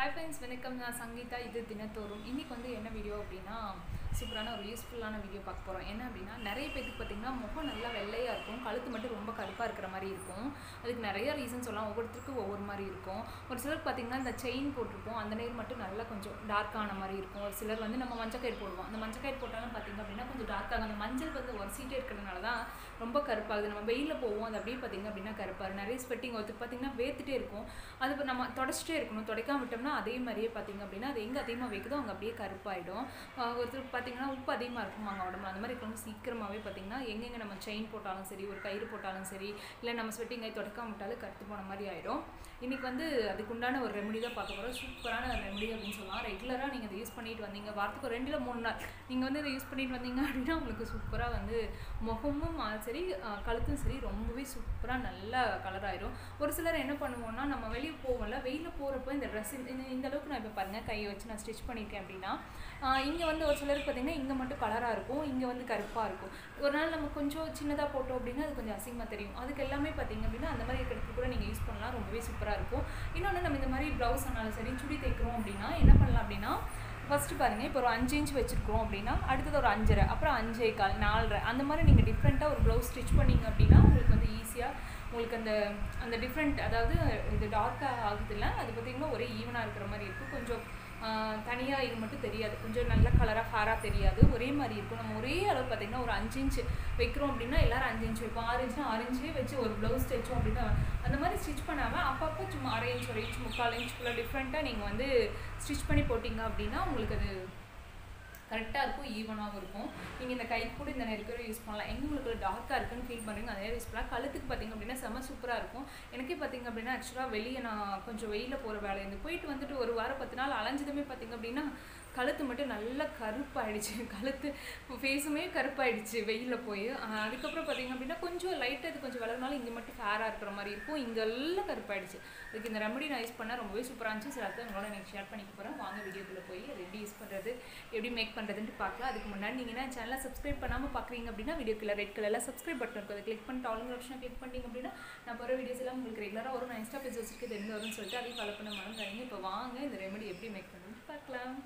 hi friends வணக்கம் நான் சங்கீதா இது தினத்தோறும் இன்றைக்கி வந்து என்ன வீடியோ அப்படின்னா சூப்பரான ஒரு யூஸ்ஃபுல்லான வீடியோ பார்க்க போகிறோம் என்ன அப்படின்னா நிறைய பேருக்கு பார்த்திங்கன்னா முகம் நல்லா வெள்ளையாக இருக்கும் கழுத்து மட்டும் ரொம்ப கருப்பாக இருக்கிற மாதிரி இருக்கும் அதுக்கு நிறைய ரீசன் சொல்லலாம் ஒவ்வொருத்தருக்கும் ஒவ்வொரு மாதிரி இருக்கும் ஒரு சிலருக்கு பார்த்திங்கன்னா இந்த செயின் போட்டிருப்போம் அந்த நேர் மட்டும் நல்லா கொஞ்சம் டார்க்கான மாதிரி இருக்கும் ஒரு சிலர் வந்து நம்ம மஞ்சக்கயிறு போடுவோம் அந்த மஞ்சக்கயிறு போட்டாலும் பார்த்திங்க அப்படின்னா கொஞ்சம் டார்க்காக அந்த மஞ்சள் வந்து ஒரு சீட்டே இருக்கிறதுனால தான் ரொம்ப கருப்பாகுது நம்ம வெயிலில் போவோம் அது அப்படியே பார்த்திங்க அப்படின்னா கருப்பாரு நிறைய ஸ்வெட்டிங் ஒருத்தர் பார்த்திங்கன்னா வேத்துட்டே இருக்கும் அது இப்ப நம்ம தொடச்சிட்டே இருக்கணும் துடைக்காம விட்டோம்னா அதே மாதிரியே பார்த்திங்க அப்படின்னா அது எங்கே அதிகமாக வைக்குதோ அங்கே அப்படியே கருப்பாயிடும் ஆஹ் ஒருத்தருக்கு பார்த்திங்கன்னா உப்பு அதிகமாக இருக்கும் அவங்க உடம்புல அந்த மாதிரி இருக்கவங்க சீக்கிரமாகவே பார்த்திங்கன்னா எங்கெங்கே நம்ம செயின் போட்டாலும் சரி ஒரு கயிறு போட்டாலும் சரி இல்லை நம்ம ஸ்வெட்டிங் கை துடைக்காம விட்டாலும் கருத்து போன மாதிரி ஆயிடும் இன்றைக்கி வந்து அதுக்குண்டான ஒரு ரெமெடி தான் பார்க்க போகிறோம் சூப்பரான ரெமெடி அப்படின்னு சொல்லலாம் ரெகுலராக நீங்கள் இதை யூஸ் பண்ணிட்டு வந்தீங்க வாரத்துக்கு ஒரு ரெண்டுல மூணு நாள் நீங்கள் வந்து இதை யூஸ் பண்ணிட்டு வந்தீங்க அப்படின்னா உங்களுக்கு சூப்பராக வந்து முகமும் ஆ, சரி ஆ, கழுத்தும் சரி ரொம்பவே சூப்பராக நல்ல கலர் ஆயிரும் ஒரு சிலர் என்ன பண்ணுவோம்னா நம்ம வெளியே போவோம்ல வெயிலில் போகிறப்ப இந்த ட்ரெஸ் இந்த இந்த அளவுக்கு நான் இப்போ பாருங்கள் கையை வச்சு நான் ஸ்டிச் பண்ணியிருக்கேன் அப்படின்னா இங்கே வந்து ஒரு சிலருக்கு பார்த்தீங்கன்னா இங்கே மட்டும் கலராக இருக்கும் இங்கே வந்து கருப்பாக இருக்கும் ஒரு நாள் நம்ம கொஞ்சம் சின்னதாக போட்டோம் அப்படின்னா அது கொஞ்சம் அசிங்கமாக தெரியும் அதுக்கு எல்லாமே பார்த்தீங்க அப்படின்னா அந்த மாதிரி இருக்கிறதுக்கு கூட நீங்கள் யூஸ் பண்ணலாம் ரொம்பவே சூப்பராக இருக்கும் இன்னொன்று நம்ம இந்த மாதிரி ப்ளவுஸ் ஆனாலும் சரி சுடி தைக்கிறோம் அப்படின்னா என்ன பண்ணலாம் அப்படின்னா ஃபஸ்ட்டு பாருங்கள் இப்போ ஒரு அஞ்சு இன்ச் வச்சுருக்கோம் அப்படின்னா அடுத்தது ஒரு அஞ்சரை அப்புறம் அஞ்சே கால் நாலரை அந்த மாதிரி நீங்கள் டிஃப்ரெண்ட்டாக ஒரு ப்ளவுஸ் ஸ்டிச் பண்ணீங்க அப்படின்னா உங்களுக்கு வந்து ஈஸியாக உங்களுக்கு அந்த அந்த டிஃப்ரெண்ட் அதாவது இது டார்க்காக ஆகுதுல்ல அது பார்த்திங்கன்னா ஒரே ஈவனாக இருக்கிற மாதிரி இருக்கும் கொஞ்சம் தனியாக இது மட்டும் தெரியாது கொஞ்சம் நல்ல கலராக ஃபேராக தெரியாது ஒரே மாதிரி இருக்கும் நம்ம ஒரே அளவு பார்த்திங்கன்னா ஒரு அஞ்சு இன்ச் வைக்கிறோம் அப்படின்னா எல்லாரும் அஞ்சு இன்ச் வைப்போம் ஆறு இன்ச்னா ஆறு இன்ச்சே வச்சு ஒரு ப்ளவுஸ் தைச்சோம் அப்படின்னா அந்த மாதிரி ஸ்டிச் பண்ணாமல் அப்பப்போ சும்மா அரை இன்ச் ஒரு இன்ச் முக்கால் இன்ச்சுக்குள்ளே டிஃப்ரெண்ட்டாக நீங்கள் வந்து ஸ்டிச் பண்ணி போட்டிங்க அப்படின்னா உங்களுக்கு அது கரெக்டாக இருக்கும் ஈவனாகவும் இருக்கும் நீங்கள் இந்த கை கூட இந்த நெருக்கடி யூஸ் பண்ணலாம் எங்கே உங்களுக்கு டார்க்காக இருக்குன்னு ஃபீல் பண்ணுறீங்க அதே யூஸ் பண்ணலாம் கழுத்துக்கு பார்த்தீங்க அப்படின்னா செம சூப்பராக இருக்கும் எனக்கே பார்த்தீங்க அப்படின்னா ஆக்சுவலாக வெளியே நான் கொஞ்சம் வெயிலில் போகிற வேலை இருந்து போயிட்டு வந்துட்டு ஒரு வாரம் பத்து நாள் அலைஞ்சதுமே பார்த்தீங்க அப்படின்னா கழுத்து மட்டும் நல்லா கருப்பாயிடுச்சு கழுத்து ஃபேஸுமே கருப்பாயிடுச்சு வெயிலில் போய் ஆஹ் அதுக்கப்புறம் பார்த்தீங்க அப்படின்னா கொஞ்சம் லைட்டாக இது கொஞ்சம் வளர்னாலும் இங்கே மட்டும் ஃபேராக இருக்கிற மாதிரி இருக்கும் இங்கெல்லாம் கருப்பாயிடுச்சு அதுக்கு இந்த ரெமடி நான் யூஸ் பண்ணால் ரொம்பவே சூப்பராக இருந்துச்சு சில அர்த்தம் உங்களோட எனக்கு ஷேர் பண்ணிக்க போகிறேன் வாங்க வீடியோக்குள்ளே போய் அது எப்படி யூஸ் பண்ணுறது எப்படி மேக் பண்ணுறதுன்ட்டு பார்க்கலாம் அதுக்கு முன்னாடி நீங்கள் என்ன சேனலை சப்ஸ்கிரைப் பண்ணாமல் பார்க்குறீங்க அப்படின்னா வீடியோக்குள்ள ரெட் கலரில் சப்ஸ்கிரைப் பட்டன் இருக்கும் அதை கிளிக் பண்ணிட்டு ஆளுங்க ஆப்ஷனை கிளிக் பண்ணிட்டீங்க அப்படின்னா நான் போகிற வீடியோஸ் எல்லாம் உங்களுக்கு ரெகுலராக வரும் நான் இன்ஸ்டா பேஜ் வச்சிருக்கேன் தெரிஞ்சு வரும்னு சொல்லிட்டு அதையும் ஃபாலோ பண்ண மறந்துடாதீங்க இப்போ வாங்க இந்த ரெமடி எப்படி மேக் பண்ணுறதுன்னு பார்க்கலாம்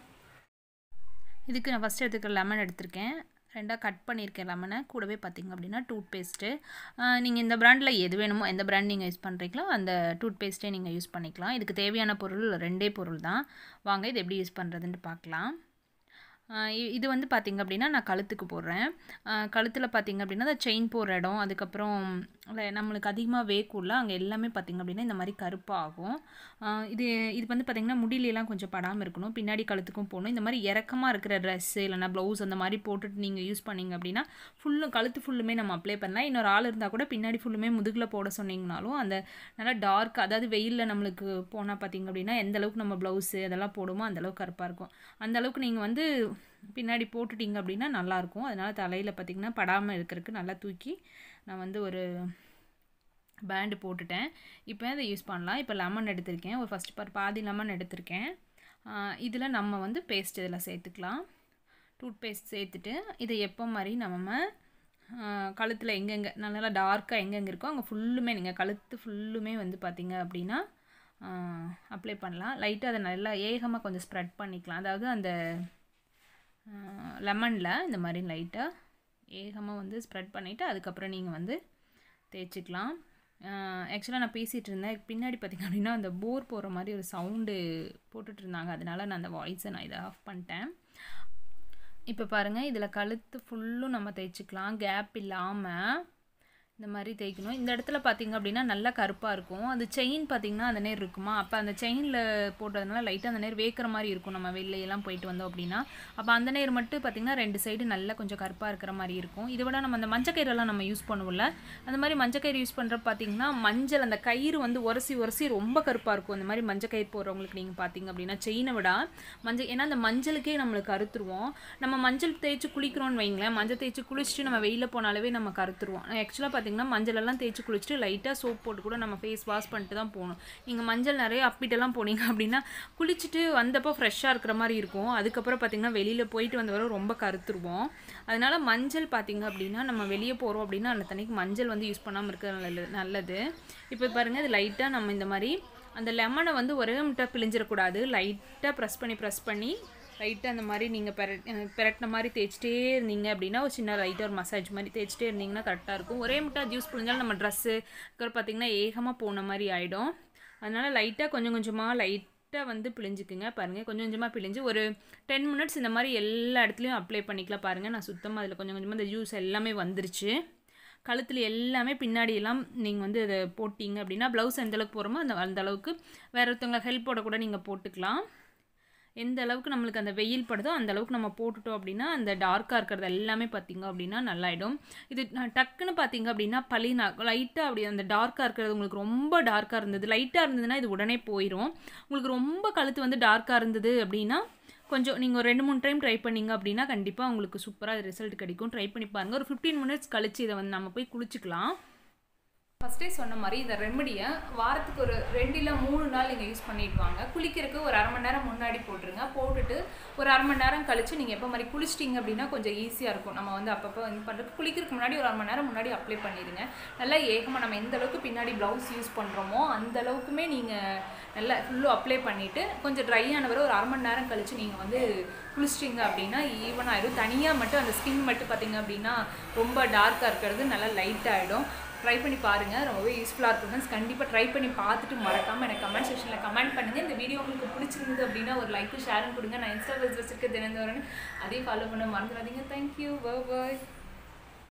இதுக்கு நான் ஃபஸ்ட்டு எடுத்துக்கிற லெமன் எடுத்திருக்கேன் ரெண்டாக கட் பண்ணியிருக்கேன் லெமனை கூடவே பார்த்திங்க அப்படின்னா டூத் பேஸ்ட்டு நீங்கள் இந்த ப்ராண்டில் எது வேணுமோ எந்த ப்ராண்ட் நீங்கள் யூஸ் பண்ணுறீங்களோ அந்த டூத் பேஸ்ட்டே நீங்கள் யூஸ் பண்ணிக்கலாம் இதுக்கு தேவையான பொருள் ரெண்டே பொருள் தான் வாங்க இது எப்படி யூஸ் பண்ணுறதுன்ட்டு பார்க்கலாம் ஆஹ் இ- இது வந்து பார்த்திங்க அப்படின்னா நான் கழுத்துக்கு போடுறேன் கழுத்தில் பார்த்திங்க அப்படின்னா அந்த செயின் போடுற இடம் அதுக்கப்புறம் இல்ல நம்மளுக்கு அதிகமாக வேக்குள்ள அங்கே எல்லாமே பார்த்திங்க அப்படின்னா இந்த மாதிரி கருப்பாகும் ஆஹ் இது இது வந்து பார்த்திங்கன்னா முடியிலலாம் கொஞ்சம் படாமல் இருக்கணும் பின்னாடி கழுத்துக்கும் போகணும் இந்த மாதிரி இறக்கமாக இருக்கிற ட்ரெஸ்ஸு இல்லைனா ப்ளவுஸ் அந்த மாதிரி போட்டுட்டு நீங்கள் யூஸ் பண்ணீங்க அப்படின்னா ஃபுல்லும் கழுத்து ஃபுல்லுமே நம்ம அப்ளை பண்ணலாம் இன்னொரு ஆள் இருந்தால் கூட பின்னாடி ஃபுல்லுமே முதுகில் போட சொன்னீங்கனாலும் அந்த நல்லா டார்க் அதாவது வெயிலில் நம்மளுக்கு போனால் பார்த்திங்க அப்படின்னா எந்த அளவுக்கு நம்ம ப்ளவுஸு அதெல்லாம் போடுமோ அந்த அளவுக்கு கருப்பாக இருக்கும் அந்த அளவுக்கு நீங்கள் வந்து பின்னாடி போட்டுட்டீங்க அப்படின்னா நல்லாயிருக்கும் அதனால் தலையில் பார்த்திங்கன்னா படாமல் இருக்கிறதுக்கு நல்லா தூக்கி நான் வந்து ஒரு பேண்டு போட்டுட்டேன் இப்போ இதை யூஸ் பண்ணலாம் இப்போ லெமன் எடுத்திருக்கேன் ஒரு ஃபஸ்ட் பார் பாதி லெமன் எடுத்திருக்கேன் இதில் நம்ம வந்து பேஸ்ட் இதில் சேர்த்துக்கலாம் டூத் பேஸ்ட் சேர்த்துட்டு இதை எப்போ மாதிரி நம்ம கழுத்தில் எங்கெங்கே நல்லா டார்க்காக எங்கெங்கே இருக்கோ அங்கே ஃபுல்லுமே நீங்கள் கழுத்து ஃபுல்லுமே வந்து பார்த்தீங்க அப்படின்னா அப்ளை பண்ணலாம் லைட்டாக அதை நல்லா ஏகமாக கொஞ்சம் ஸ்ப்ரெட் பண்ணிக்கலாம் அதாவது அந்த லெமனில் இந்த மாதிரி லைட்டாக ஏகமாக வந்து ஸ்ப்ரெட் பண்ணிவிட்டு அதுக்கப்புறம் நீங்கள் வந்து தேய்ச்சிக்கலாம் ஆக்சுவலாக நான் பேசிகிட்டு இருந்தேன் பின்னாடி பார்த்திங்க அப்படின்னா அந்த போர் போகிற மாதிரி ஒரு சவுண்டு போட்டுட்டு இருந்தாங்க அதனால நான் அந்த வாய்ஸை நான் இதை ஆஃப் பண்ணிட்டேன் இப்போ பாருங்கள் இதில் கழுத்து ஃபுல்லும் நம்ம தேய்ச்சிக்கலாம் கேப் இல்லாமல் இந்த மாதிரி தேய்க்கணும் இந்த இடத்துல பார்த்தீங்க அப்படின்னா நல்லா கருப்பாக இருக்கும் அது செயின் பார்த்தீங்கன்னா அந்த நேர் இருக்குமா அப்போ அந்த செயினில் போட்டதுனால லைட்டாக அந்த நேர் வேக்கிற மாதிரி இருக்கும் நம்ம வெளிலையெல்லாம் போயிட்டு வந்தோம் அப்படின்னா அப்போ அந்த நேர் மட்டும் பார்த்தீங்கன்னா ரெண்டு சைடு நல்லா கொஞ்சம் கருப்பாக இருக்கிற மாதிரி இருக்கும் இதை விட நம்ம அந்த மஞ்சக்கயிறெல்லாம் நம்ம யூஸ் பண்ணுவோம்ல அந்த மாதிரி மஞ்சக்கயிறு யூஸ் பண்ணுற பார்த்தீங்கன்னா மஞ்சள் அந்த கயிறு வந்து உரசி உரசி ரொம்ப கருப்பாக இருக்கும் அந்த மாதிரி மஞ்சக்கயிறு போடுறவங்களுக்கு நீங்கள் பார்த்தீங்க அப்படின்னா செயினை விட மஞ்சள் ஏன்னா அந்த மஞ்சளுக்கே நம்மளுக்கு கருத்துருவோம் நம்ம மஞ்சள் தேய்ச்சி குளிக்கிறோம்னு வைங்களேன் மஞ்சள் தேய்ச்சி குளிச்சுட்டு நம்ம வெயிலில் போனாலே நம்ம கருத்துருவோம் ஆக்சுவலாக பார்த்தீங்கன்னா மஞ்சள் எல்லாம் தேய்ச்சி குளிச்சுட்டு லைட்டாக சோப் போட்டு கூட நம்ம ஃபேஸ் வாஷ் பண்ணிட்டு தான் போகணும் நீங்கள் மஞ்சள் நிறைய அப்பிட்டெல்லாம் போனீங்க அப்படின்னா குளிச்சுட்டு வந்தப்போ ஃப்ரெஷ்ஷாக இருக்கிற மாதிரி இருக்கும் அதுக்கப்புறம் பார்த்தீங்கன்னா வெளியில் போயிட்டு வந்த வரை ரொம்ப கருத்துருவோம் அதனால மஞ்சள் பார்த்தீங்க அப்படின்னா நம்ம வெளியே போகிறோம் அப்படின்னா அந்த தண்ணிக்கு மஞ்சள் வந்து யூஸ் பண்ணாமல் இருக்கிறது நல்லது நல்லது இப்போ பாருங்கள் இது லைட்டாக நம்ம இந்த மாதிரி அந்த லெமனை வந்து ஒரே முட்டை பிழிஞ்சிடக்கூடாது லைட்டாக ப்ரெஸ் பண்ணி ப்ரெஸ் பண்ணி லைட்டாக அந்த மாதிரி நீங்கள் பெரட் அஹ் பெரட்டின மாதிரி தேய்ச்சிட்டே இருந்தீங்க அப்படின்னா ஒரு சின்ன லைட்டாக ஒரு மசாஜ் மாதிரி தேய்ச்சிட்டே இருந்தீங்கன்னா கரெக்டாக இருக்கும் ஒரே முட்டை ஜூஸ் புழிஞ்சாலும் நம்ம ட்ரெஸ்ஸு அப்புறம் பார்த்திங்கன்னா ஏகமாக போன மாதிரி ஆகிடும் அதனால் லைட்டாக கொஞ்சம் கொஞ்சமாக லைட்டாக வந்து பிழிஞ்சுக்குங்க பாருங்கள் கொஞ்சம் கொஞ்சமாக பிழிஞ்சு ஒரு டென் மினிட்ஸ் இந்த மாதிரி எல்லா இடத்துலையும் அப்ளை பண்ணிக்கலாம் பாருங்கள் நான் சுத்தமாக அதில் கொஞ்சம் கொஞ்சமாக இந்த ஜூஸ் எல்லாமே வந்துருச்சு கழுத்தில் எல்லாமே பின்னாடி எல்லாம் நீங்கள் வந்து அதை போட்டிங்க அப்படின்னா ப்ளவுஸ் எந்த அளவுக்கு போகிறோமோ அந்த அந்த அளவுக்கு வேற ஒருத்தவங்க ஹெல்ப்போட கூட நீங்கள் போட்டுக்கலாம் எந்த அளவுக்கு நம்மளுக்கு அந்த வெயில் படுதோ அந்த அளவுக்கு நம்ம போட்டுட்டோம் அப்படின்னா அந்த டார்க்காக இருக்கிறது எல்லாமே பார்த்தீங்க அப்படின்னா நல்லாயிடும் இது நான் டக்குன்னு பார்த்தீங்க அப்படின்னா பழி லைட்டாக அப்படி அந்த டார்க்காக இருக்கிறது உங்களுக்கு ரொம்ப டார்க்காக இருந்தது லைட்டாக இருந்ததுன்னா இது உடனே போயிடும் உங்களுக்கு ரொம்ப கழுத்து வந்து டார்க்காக இருந்தது அப்படின்னா கொஞ்சம் நீங்கள் ஒரு ரெண்டு மூணு டைம் ட்ரை பண்ணீங்க அப்படின்னா கண்டிப்பாக உங்களுக்கு சூப்பராக ரிசல்ட் கிடைக்கும் ட்ரை பண்ணி பாருங்கள் ஒரு ஃபிஃப்டீன் மினிட்ஸ் கழிச்சு இதை வந்து நம்ம போய் குளிச்சுக்கலாம் ஃபஸ்ட்டே சொன்ன மாதிரி இந்த ரெமடியை வாரத்துக்கு ஒரு ரெண்டு இல்லை மூணு நாள் நீங்கள் யூஸ் பண்ணிட்டு வாங்க குளிக்கிறதுக்கு ஒரு அரை மணி நேரம் முன்னாடி போட்டுருங்க போட்டுட்டு ஒரு அரை மணி நேரம் கழிச்சு நீங்கள் எப்போ மாதிரி குளிச்சிட்டிங்க அப்படின்னா கொஞ்சம் ஈஸியாக இருக்கும் நம்ம வந்து அப்பப்போ வந்து பண்ணுறது குளிக்கிறதுக்கு முன்னாடி ஒரு அரை மணி நேரம் முன்னாடி அப்ளை பண்ணிடுங்க நல்லா ஏகமாக நம்ம எந்த அளவுக்கு பின்னாடி ப்ளவுஸ் யூஸ் பண்ணுறோமோ அந்த அளவுக்குமே நீங்கள் நல்லா ஃபுல்லும் அப்ளை பண்ணிவிட்டு கொஞ்சம் ட்ரை ஆனவரை ஒரு அரை மணி நேரம் கழிச்சு நீங்கள் வந்து குளிச்சிட்டிங்க அப்படின்னா ஈவன் ஆகிடும் தனியாக மட்டும் அந்த ஸ்கின் மட்டும் பார்த்தீங்க அப்படின்னா ரொம்ப டார்க்காக இருக்கிறது நல்லா லைட் ஆகிடும் ட்ரை பண்ணி பாருங்கள் ரொம்பவே யூஸ்ஃபுல்லாக இருக்கும் ஃப்ரெண்ட்ஸ் கண்டிப்பாக ட்ரை பண்ணி பார்த்துட்டு மறக்காமல் எனக்கு கமெண்ட் செக்ஷனில் கமெண்ட் பண்ணுங்கள் இந்த வீடியோ உங்களுக்கு பிடிச்சிருந்தது அப்படின்னா ஒரு லைக்கு ஷேரும் கொடுங்க நான் இன்ஸ்டா பேஜ் வச்சிருக்க தினந்தோறன் அதையும் ஃபாலோ பண்ண மறந்துடாதீங்க தேங்க்யூ பாய்